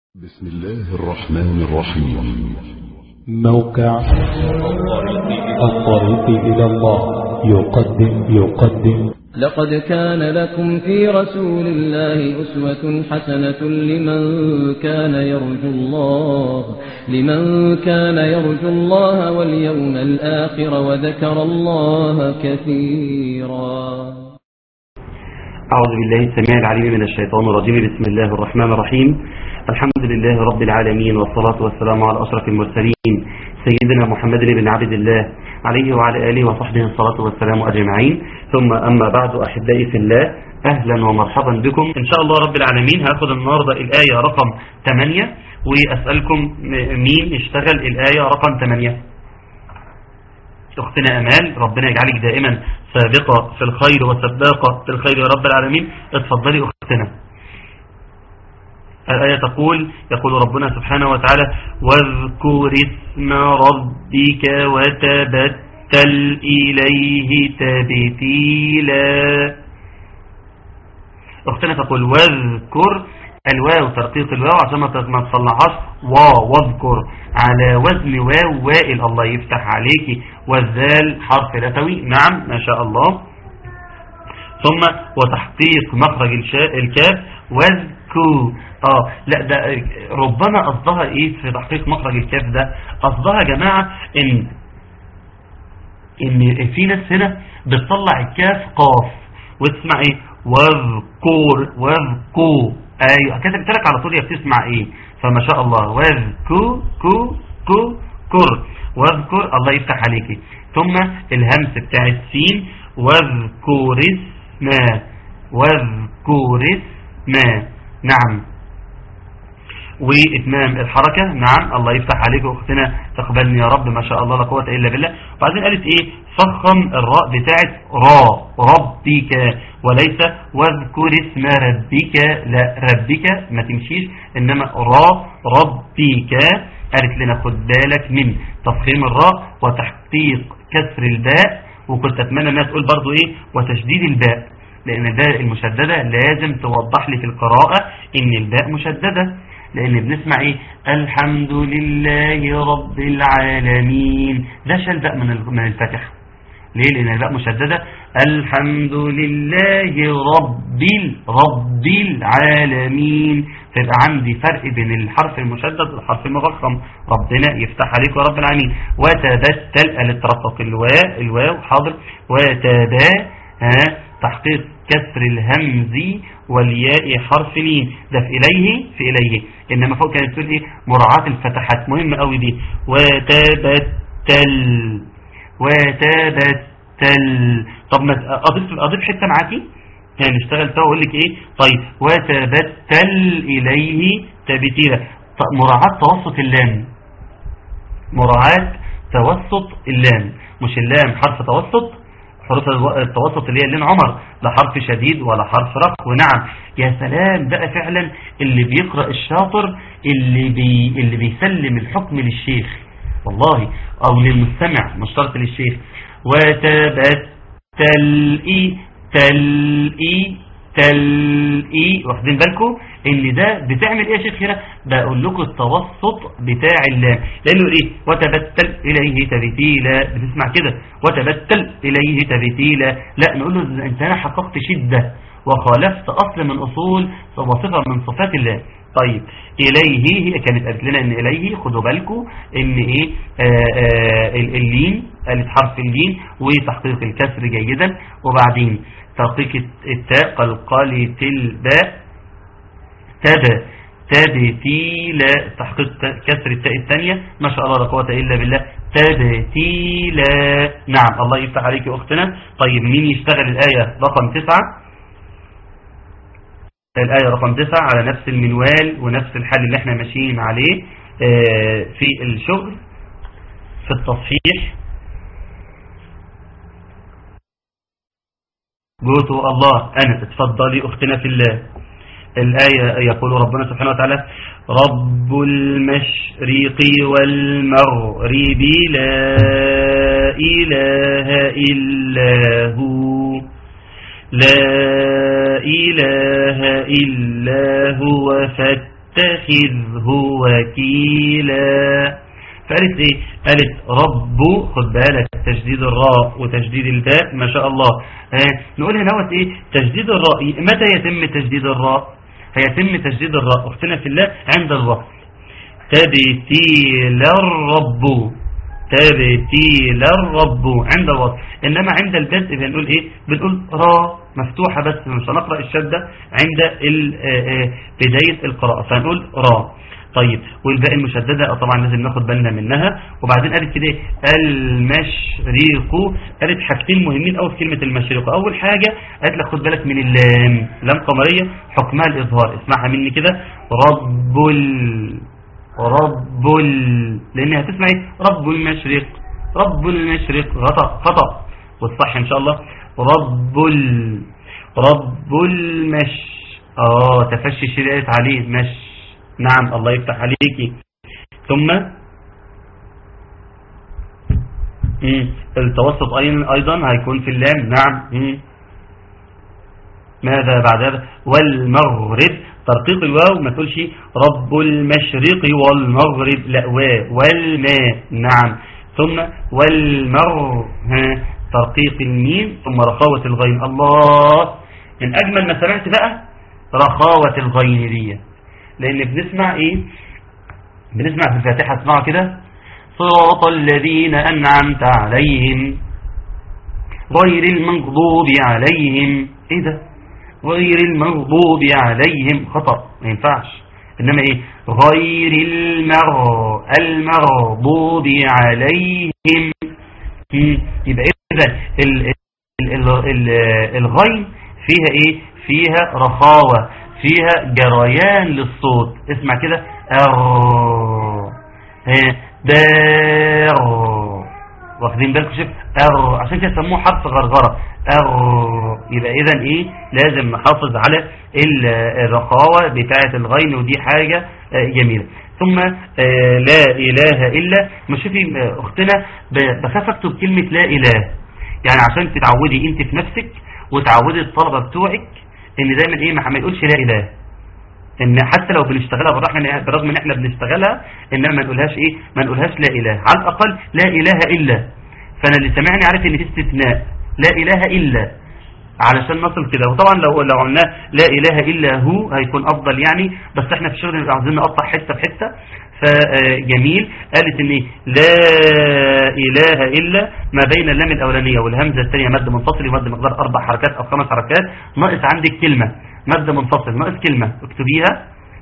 بسم الله الرحمن الرحيم موقع الطريق إلى الله يقدم يقدم لقد كان لكم في رسول الله أسوة حسنة لمن كان يرجو الله لمن كان يرجو الله واليوم الآخر وذكر الله كثيرا أعوذ بالله السميع العليم من الشيطان الرجيم بسم الله الرحمن الرحيم الحمد لله رب العالمين والصلاة والسلام على أشرف المرسلين سيدنا محمد بن عبد الله عليه وعلى آله وصحبه الصلاة والسلام أجمعين ثم أما بعد أحبائي في الله أهلا ومرحبا بكم إن شاء الله رب العالمين هاخد النهاردة الآية رقم 8 وأسألكم مين اشتغل الآية رقم 8 أختنا أمال ربنا يجعلك دائما سابقة في الخير وسباقة في الخير يا رب العالمين اتفضلي أختنا الآية تقول يقول ربنا سبحانه وتعالى واذكر اسم ربك وتبتل إليه تبتيلا أختنا تقول واذكر الواو ترقيق الواو عشان ما تصلحهاش واو واذكر على وزن واو وائل الله يفتح عليك والذال حرف لتوي نعم ما شاء الله ثم وتحقيق مخرج الكاف واذكو اه لا ده ربما قصدها ايه في تحقيق مخرج الكاف ده قصدها يا جماعة ان ان في ناس هنا بتطلع الكاف قاف وتسمع ايه واذكر واذكو ايوه كتبت لك على طول يا بتسمع ايه فما شاء الله واذكو كو كو كر واذكر الله يفتح عليكي ثم الهمس بتاع السين واذكر اسما واذكر اسما نعم وإتمام الحركة نعم الله يفتح عليك أختنا تقبلني يا رب ما شاء الله لا قوة إلا بالله وبعدين قالت إيه فخم الراء بتاعت را ربك وليس واذكر اسم ربك لا ربك ما تمشيش إنما را ربك قالت لنا خد بالك من تفخيم الراء وتحقيق كسر الباء وكنت أتمنى أنها تقول برضو إيه وتشديد الباء لأن الباء المشددة لازم توضح لي في القراءة إن الباء مشددة لأن بنسمع إيه الحمد لله رب العالمين ده شال باء من من الفاتحة ليه لأن الباء مشددة الحمد لله رب رب العالمين فيبقى عندي فرق بين الحرف المشدد والحرف المفخم ربنا يفتح عليك يا رب العالمين وتبتل الترقق الواو الواو حاضر وتبا ها تحقيق كسر الهمز والياء حرف لين ده في إليه في إليه إنما فوق كانت تقول إيه مراعاة الفتحات مهمة قوي دي وتبتل وتبتل طب ما أضيف, أضيف حتة معاكي يعني نشتغل سوا أقول لك إيه طيب وتبتل إليه تبتيلا مراعاة توسط اللام مراعاة توسط اللام مش اللام حرف توسط حروف التوسط اللي هي اللين عمر لا حرف شديد ولا حرف رق ونعم يا سلام بقى فعلا اللي بيقرأ الشاطر اللي بي اللي بيسلم الحكم للشيخ والله او للمستمع مش شرط للشيخ وتبتلئي تلئي تلئي واخدين بالكم ان ده بتعمل ايه يا شيخ هنا بقول لكم التوسط بتاع اللام لانه ايه وتبتل اليه تبتيلا بتسمع كده وتبتل اليه تبتيلا لا نقول له انت هنا حققت شدة وخالفت اصل من اصول وصفة من صفات الله طيب اليه هي كانت قالت لنا ان اليه خدوا بالكم ان ايه آآ آآ اللين قالت حرف اللين وتحقيق الكسر جيدا وبعدين تحقيق التاء قلقلة الباء تب تبتيلا تحقيق كسر التاء الثانية ما شاء الله لا قوة إلا بالله تبتيلا نعم الله يفتح عليك يا أختنا طيب مين يشتغل الآية رقم تسعة الآية رقم تسعة على نفس المنوال ونفس الحل اللي احنا ماشيين عليه في الشغل في التصحيح قلت الله أنا اتفضلي أختنا في الله الآية يقول ربنا سبحانه وتعالى رب المشرق والمغرب لا إله إلا هو لا إله إلا هو فاتبعوا فاتخذه وكيلا فقالت ايه قالت رب خد بالك تشديد الراء وتشديد الباء ما شاء الله آه نقول هنا وقت ايه تشديد الراء متى يتم تشديد الراء هيتم تشديد الراء اختنا في الله عند الوصل تبتيل الرب تبتيل الرب عند الوصل انما عند البدء بنقول ايه بنقول را مفتوحة بس مش هنقرأ الشدة عند بداية القراءة فهنقول را طيب والباقي المشددة طبعا لازم ناخد بالنا منها وبعدين قالت كده المشرق قالت حاجتين مهمين قوي في كلمة المشرق اول حاجة قالت لك خد بالك من اللام لام قمرية حكمها الاظهار اسمعها مني كده رب ال رب ال لان هتسمع ايه رب المشرق رب المشرق خطأ خطأ والصح ان شاء الله رب ال رب المش اه تفشي شريعة عليه مش نعم الله يفتح عليك ثم مم. التوسط ايضا هيكون في اللام نعم مم. ماذا بعد هذا والمغرب ترقيق الواو ما تقولش رب المشرق والمغرب لا واو والماء نعم ثم والمر ها ترقيق الميم ثم رخاوة الغين الله من أجمل ما سمعت بقى رخاوة الغين دي لأن بنسمع إيه بنسمع في الفاتحة اسمعوا كده صراط الذين أنعمت عليهم غير المغضوب عليهم إيه ده غير المغضوب عليهم خطأ ما ينفعش إنما إيه غير المغ المغضوب عليهم يبقى إذا ال ال ال ال الغين فيها إيه فيها رخاوة فيها جريان للصوت اسمع كده ار دار واخدين بالكم شوف ار عشان كده سموه حرف غرغره ار يبقى اذا ايه لازم نحافظ على الرخاوه بتاعه الغين ودي حاجه جميله ثم لا اله الا مش شوفي اختنا بخاف اكتب كلمه لا اله يعني عشان تتعودي انت في نفسك وتعودي الطلبه بتوعك ان دايما ايه ما يقولش لا اله ان حتى لو بنشتغلها بالرغم بالرغم ان احنا بنشتغلها انما ما نقولهاش ايه ما نقولهاش لا اله على الاقل لا اله الا فانا اللي سمعني عارف ان في استثناء لا اله الا علشان نصل كده وطبعا لو لو قلنا لا اله الا هو هيكون افضل يعني بس احنا في الشغل عاوزين نقطع حته بحته فجميل قالت ان لا اله الا ما بين اللام الاولانيه والهمزه الثانيه مد منفصل ومد مقدار اربع حركات او خمس حركات ناقص عندك كلمه مد منفصل ناقص كلمه اكتبيها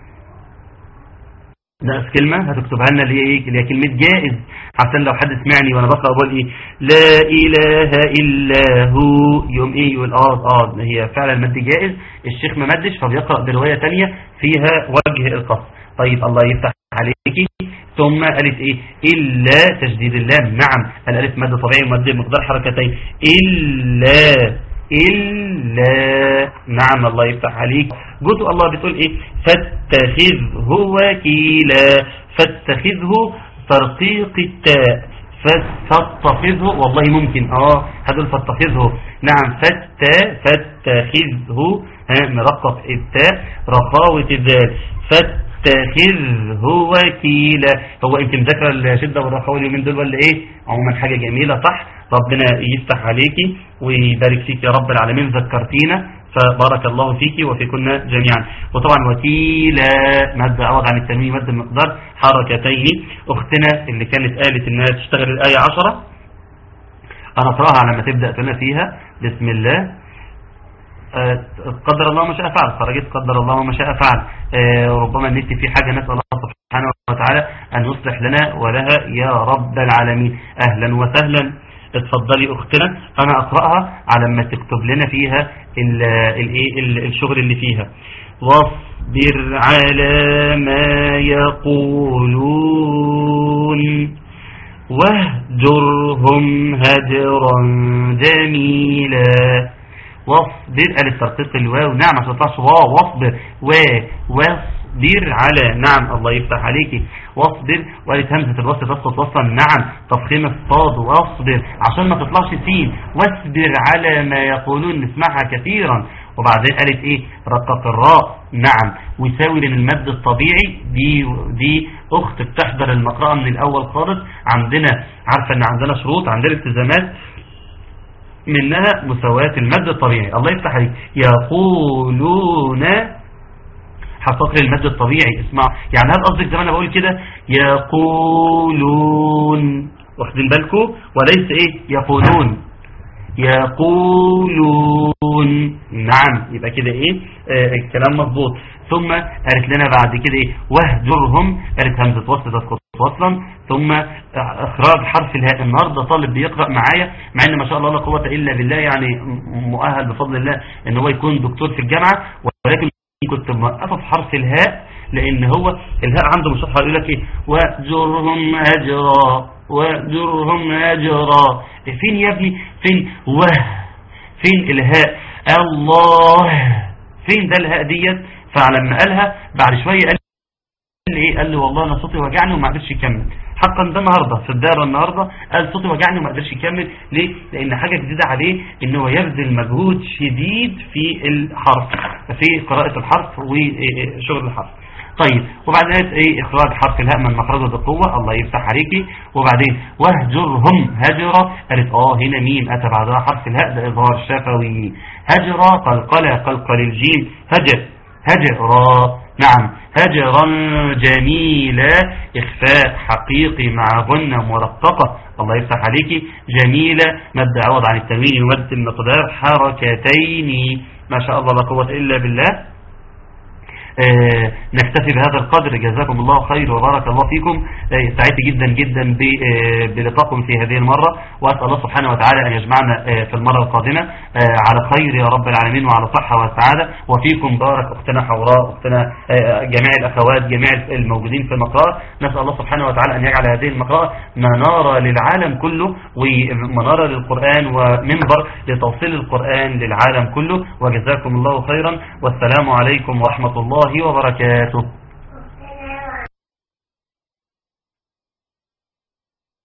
ناقص كلمة هتكتبها لنا اللي هي ايه اللي هي كلمة جائز عشان لو حد سمعني وانا بقرا بقول ايه لا اله الا هو يوم ايه يقول اه اه هي فعلا مد جائز الشيخ ما مدش فبيقرا بروايه ثانيه فيها وجه القصر طيب الله يفتح عليكي ثم قالت ايه الا تشديد اللام نعم الالف مد طبيعي ومد مقدار حركتين الا إلا نعم الله يفتح عليك جزء الله بتقول إيه فاتخذه وكيلا فاتخذه ترقيق التاء فاتخذه والله ممكن اه هدول فاتخذه نعم فتا فاتخذه ها مرقق التاء رخاوة الذال فاتخذه وكيلا هو انت مذاكره الشده والرخاوه اليومين دول ولا ايه عموما حاجه جميله صح ربنا يفتح عليكي ويبارك فيك يا رب العالمين ذكرتينا فبارك الله فيك وفيكن جميعا وطبعا وكيلا مادة أعوض عن التنوين مادة مقدار حركتين أختنا اللي كانت قالت إنها تشتغل الآية عشرة أنا أقرأها على ما تبدأ تنا فيها بسم الله أه قدر الله ما شاء فعل خرجت قدر الله ما شاء فعل أه ربما النت في حاجة نسأل الله سبحانه وتعالى أن يصلح لنا ولها يا رب العالمين أهلا وسهلا اتفضلي اختنا انا اقرأها على ما تكتب لنا فيها ال ال ال الشغل اللي فيها واصبر على ما يقولون واهجرهم هجرا جميلا واصبر قال الترقيق الواو نعم عشان تطلعش واو واصبر و واصبر على نعم الله يفتح عليك واصبر وقالت همزة الوصل تسقط وصلا نعم تفخيم الصاد واصبر عشان ما تطلعش سين واصبر على ما يقولون نسمعها كثيرا وبعدين قالت ايه رقق الراء نعم ويساوي لان المد الطبيعي دي دي اخت بتحضر المقرأة من الاول خالص عندنا عارفة ان عندنا شروط عندنا التزامات منها مساواة المد الطبيعي الله يفتح عليك يقولون حقق لي المد الطبيعي اسمع يعني هل قصدك زي ما انا بقول كده يقولون واخدين بالكم وليس ايه يقولون يقولون نعم يبقى كده ايه آه الكلام مظبوط ثم قالت لنا بعد كده ايه واهجرهم قالت همزة وصل تسقط وصلا ثم اخراج حرف الهاء النهارده طالب بيقرأ معايا مع ان ما شاء الله لا قوة الا بالله يعني مؤهل بفضل الله ان هو يكون دكتور في الجامعة ولكن كنت موقفه في حرف الهاء لان هو الهاء عنده مش يقول لك ايه واجرهم اجرا واجرهم اجرا فين يا ابني فين وه فين الهاء الله فين ده الهاء ديت فلما قالها بعد شويه قال لي ايه قال لي والله انا صوتي وجعني وما قدرش يكمل حقا ده النهارده في الدائره النهارده قال صوتي وجعني وما قدرش يكمل ليه لان حاجه جديده عليه ان هو يبذل مجهود شديد في الحرف في قراءه الحرف وشغل الحرف طيب وبعدين ايه اخراج حرف الهاء من مخرجه بقوه الله يفتح عليكي وبعدين واهجرهم هجرة قالت اه هنا مين اتى بعدها حرف الهاء ده اظهار شفوي هجرة قلقلة قلقل الجيم هجر هجرا نعم هجرا جميلا إخفاء حقيقي مع غنة مرققة الله يفتح عليك جميلة مد عوض عن التنوين يمد المقدار حركتين ما شاء الله لا قوة إلا بالله آه نكتفي بهذا القدر جزاكم الله خير وبارك الله فيكم آه سعيد جدا جدا آه بلقاكم في هذه المرة وأسأل الله سبحانه وتعالى أن يجمعنا في المرة القادمة على خير يا رب العالمين وعلى صحة وسعادة وفيكم بارك أختنا حوراء أختنا جميع الأخوات جميع الموجودين في المقرأة نسأل الله سبحانه وتعالى أن يجعل هذه المقرأة منارة للعالم كله ومنارة للقرآن ومنبر لتوصيل القرآن للعالم كله وجزاكم الله خيرا والسلام عليكم ورحمة الله وبركاته